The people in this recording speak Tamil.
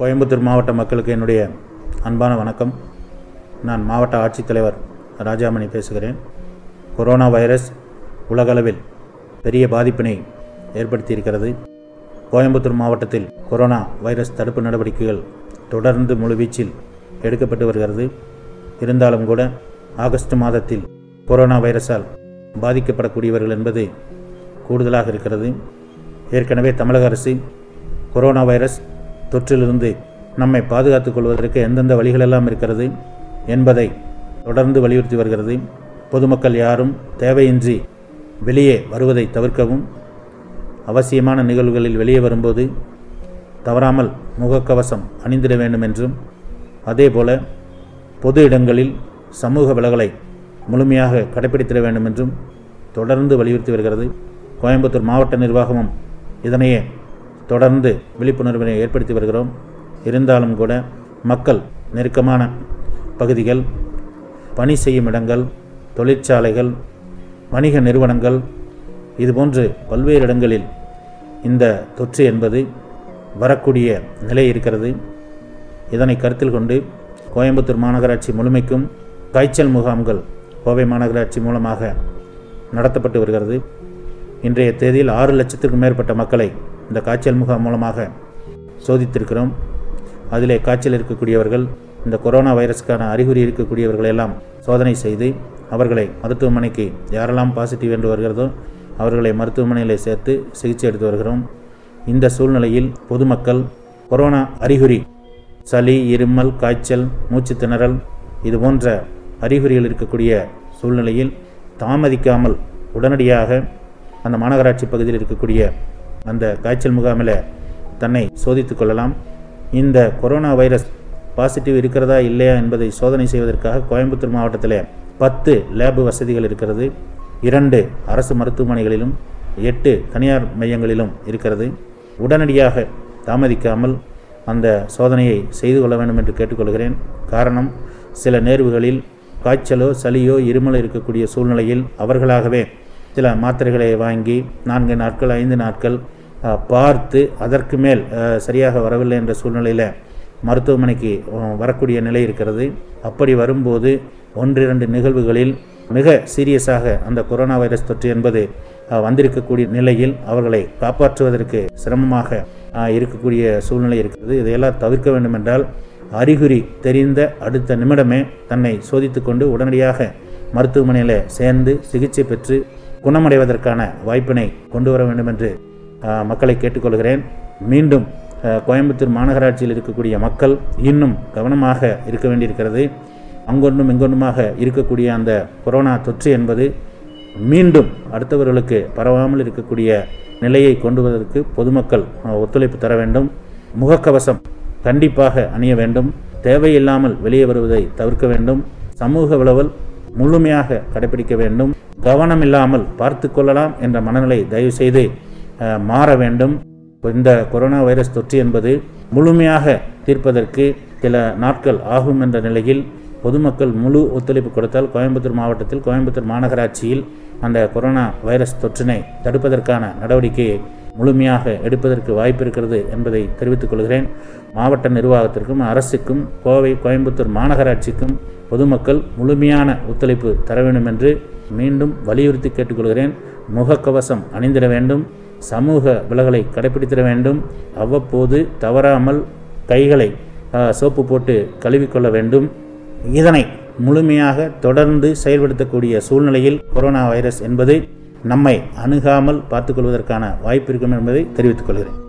கோயம்புத்தூர் மாவட்ட மக்களுக்கு என்னுடைய அன்பான வணக்கம் நான் மாவட்ட ஆட்சித்தலைவர் ராஜாமணி பேசுகிறேன் கொரோனா வைரஸ் உலகளவில் பெரிய பாதிப்பினை ஏற்படுத்தியிருக்கிறது கோயம்புத்தூர் மாவட்டத்தில் கொரோனா வைரஸ் தடுப்பு நடவடிக்கைகள் தொடர்ந்து முழுவீச்சில் எடுக்கப்பட்டு வருகிறது இருந்தாலும் கூட ஆகஸ்ட் மாதத்தில் கொரோனா வைரஸால் பாதிக்கப்படக்கூடியவர்கள் என்பது கூடுதலாக இருக்கிறது ஏற்கனவே தமிழக அரசு கொரோனா வைரஸ் தொற்றிலிருந்து நம்மை பாதுகாத்துக் கொள்வதற்கு எந்தெந்த வழிகளெல்லாம் இருக்கிறது என்பதை தொடர்ந்து வலியுறுத்தி வருகிறது பொதுமக்கள் யாரும் தேவையின்றி வெளியே வருவதை தவிர்க்கவும் அவசியமான நிகழ்வுகளில் வெளியே வரும்போது தவறாமல் முகக்கவசம் அணிந்திட வேண்டும் என்றும் அதேபோல பொது இடங்களில் சமூக விலகலை முழுமையாக கடைபிடித்திட வேண்டும் என்றும் தொடர்ந்து வலியுறுத்தி வருகிறது கோயம்புத்தூர் மாவட்ட நிர்வாகமும் இதனையே தொடர்ந்து விழிப்புணர்வினை ஏற்படுத்தி வருகிறோம் இருந்தாலும் கூட மக்கள் நெருக்கமான பகுதிகள் பணி செய்யும் இடங்கள் தொழிற்சாலைகள் வணிக நிறுவனங்கள் இதுபோன்று பல்வேறு இடங்களில் இந்த தொற்று என்பது வரக்கூடிய நிலை இருக்கிறது இதனை கருத்தில் கொண்டு கோயம்புத்தூர் மாநகராட்சி முழுமைக்கும் காய்ச்சல் முகாம்கள் கோவை மாநகராட்சி மூலமாக நடத்தப்பட்டு வருகிறது இன்றைய தேதியில் ஆறு லட்சத்திற்கும் மேற்பட்ட மக்களை இந்த காய்ச்சல் முகாம் மூலமாக சோதித்திருக்கிறோம் அதிலே காய்ச்சல் இருக்கக்கூடியவர்கள் இந்த கொரோனா வைரஸ்க்கான அறிகுறி இருக்கக்கூடியவர்கள் எல்லாம் சோதனை செய்து அவர்களை மருத்துவமனைக்கு யாரெல்லாம் பாசிட்டிவ் என்று வருகிறதோ அவர்களை மருத்துவமனையில் சேர்த்து சிகிச்சை எடுத்து வருகிறோம் இந்த சூழ்நிலையில் பொதுமக்கள் கொரோனா அறிகுறி சளி இருமல் காய்ச்சல் மூச்சு திணறல் இது போன்ற அறிகுறிகள் இருக்கக்கூடிய சூழ்நிலையில் தாமதிக்காமல் உடனடியாக அந்த மாநகராட்சி பகுதியில் இருக்கக்கூடிய அந்த காய்ச்சல் முகாமில் தன்னை சோதித்து கொள்ளலாம் இந்த கொரோனா வைரஸ் பாசிட்டிவ் இருக்கிறதா இல்லையா என்பதை சோதனை செய்வதற்காக கோயம்புத்தூர் மாவட்டத்தில் பத்து லேபு வசதிகள் இருக்கிறது இரண்டு அரசு மருத்துவமனைகளிலும் எட்டு தனியார் மையங்களிலும் இருக்கிறது உடனடியாக தாமதிக்காமல் அந்த சோதனையை செய்து கொள்ள வேண்டும் என்று கேட்டுக்கொள்கிறேன் காரணம் சில நேர்வுகளில் காய்ச்சலோ சளியோ இருமல் இருக்கக்கூடிய சூழ்நிலையில் அவர்களாகவே சில மாத்திரைகளை வாங்கி நான்கு நாட்கள் ஐந்து நாட்கள் அஹ், பார்த்து அதற்கு மேல் அஹ், சரியாக வரவில்லை என்ற சூழ்நிலையில் மருத்துவமனைக்கு அஹ், வரக்கூடிய நிலை இருக்கிறது அப்படி வரும்போது ஒன்றிரண்டு நிகழ்வுகளில் மிக சீரியஸாக அந்த கொரோனா வைரஸ் தொற்று என்பது அஹ், வந்திருக்கக்கூடிய நிலையில் அவர்களை காப்பாற்றுவதற்கு சிரமமாக அஹ், இருக்கக்கூடிய சூழ்நிலை இருக்கிறது இதையெல்லாம் தவிர்க்க வேண்டும் என்றால் அறிகுறி தெரிந்த அடுத்த நிமிடமே தன்னை சோதித்துக்கொண்டு உடனடியாக மருத்துவமனையில் சேர்ந்து சிகிச்சை பெற்று குணமடைவதற்கான வாய்ப்பினை கொண்டு வர வேண்டும் என்று அஹ், மக்களை கேட்டுக்கொள்கிறேன் மீண்டும் அஹ், கோயம்புத்தூர் மாநகராட்சியில் இருக்கக்கூடிய மக்கள் இன்னும் கவனமாக இருக்க வேண்டியிருக்கிறது அங்கொன்றும் இங்கொன்றுமாக இருக்கக்கூடிய அந்த கொரோனா தொற்று என்பது மீண்டும் அடுத்தவர்களுக்கு பரவாமல் இருக்கக்கூடிய நிலையை கொண்டு வருவதற்கு பொதுமக்கள் அஹ், ஒத்துழைப்பு தர வேண்டும் முகக்கவசம் கண்டிப்பாக அணிய வேண்டும் தேவையில்லாமல் வெளியே வருவதை தவிர்க்க வேண்டும் சமூக விலவல் முழுமையாக கடைபிடிக்க வேண்டும் கவனம் இல்லாமல் பார்த்து கொள்ளலாம் என்ற மனநிலை தயவு செய்து அஹ், மாற வேண்டும் இந்த கொரோனா வைரஸ் தொற்று என்பது முழுமையாக தீர்ப்பதற்கு சில நாட்கள் ஆகும் என்ற நிலையில் பொதுமக்கள் முழு ஒத்துழைப்பு கொடுத்தால் கோயம்புத்தூர் மாவட்டத்தில் கோயம்புத்தூர் மாநகராட்சியில் அந்த கொரோனா வைரஸ் தொற்றினை தடுப்பதற்கான நடவடிக்கையை முழுமையாக எடுப்பதற்கு வாய்ப்பு இருக்கிறது என்பதை தெரிவித்துக் கொள்கிறேன் மாவட்ட நிர்வாகத்திற்கும் அரசுக்கும் கோவை கோயம்புத்தூர் மாநகராட்சிக்கும் பொதுமக்கள் முழுமையான ஒத்துழைப்பு தர வேண்டும் என்று மீண்டும் வலியுறுத்தி கேட்டுக்கொள்கிறேன் முகக்கவசம் அணிந்திட வேண்டும் சமூக விலகலை கடைபிடித்திட வேண்டும் அவ்வப்போது தவறாமல் கைகளை அஹ், சோப்பு போட்டு கழுவிக்கொள்ள வேண்டும் இதனை முழுமையாக தொடர்ந்து செயல்படுத்தக்கூடிய சூழ்நிலையில் கொரோனா வைரஸ் என்பது நம்மை அணுகாமல் பார்த்துக்கொள்வதற்கான வாய்ப்பு இருக்கும் என்பதை தெரிவித்துக் கொள்கிறேன்